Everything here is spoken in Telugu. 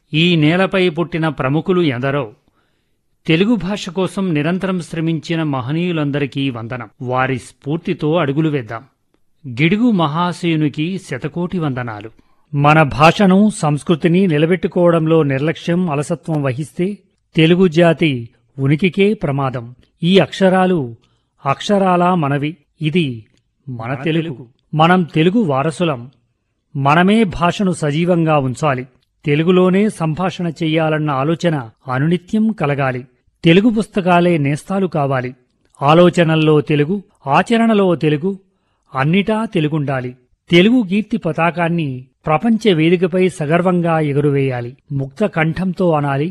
ఈ నేలపై పుట్టిన ప్రముఖులు ఎందరో తెలుగు భాష కోసం నిరంతరం శ్రమించిన మహనీయులందరికీ వందనం వారి స్ఫూర్తితో అడుగులు వేద్దాం గిడుగు మహాశయునికి శతకోటి వందనాలు మన భాషను సంస్కృతిని నిలబెట్టుకోవడంలో నిర్లక్ష్యం అలసత్వం వహిస్తే తెలుగు జాతి ఉనికికే ప్రమాదం ఈ అక్షరాలు అక్షరాలా మనవి ఇది మన తెలుగు మనం తెలుగు వారసులం మనమే భాషను సజీవంగా ఉంచాలి తెలుగులోనే సంభాషణ చెయ్యాలన్న ఆలోచన అనునిత్యం కలగాలి తెలుగు పుస్తకాలే నేస్తాలు కావాలి ఆలోచనల్లో తెలుగు ఆచరణలో తెలుగు అన్నిటా తెలుగుండాలి తెలుగు కీర్తి పతాకాన్ని ప్రపంచ వేదికపై సగర్వంగా ఎగురవేయాలి ముక్త కంఠంతో అనాలి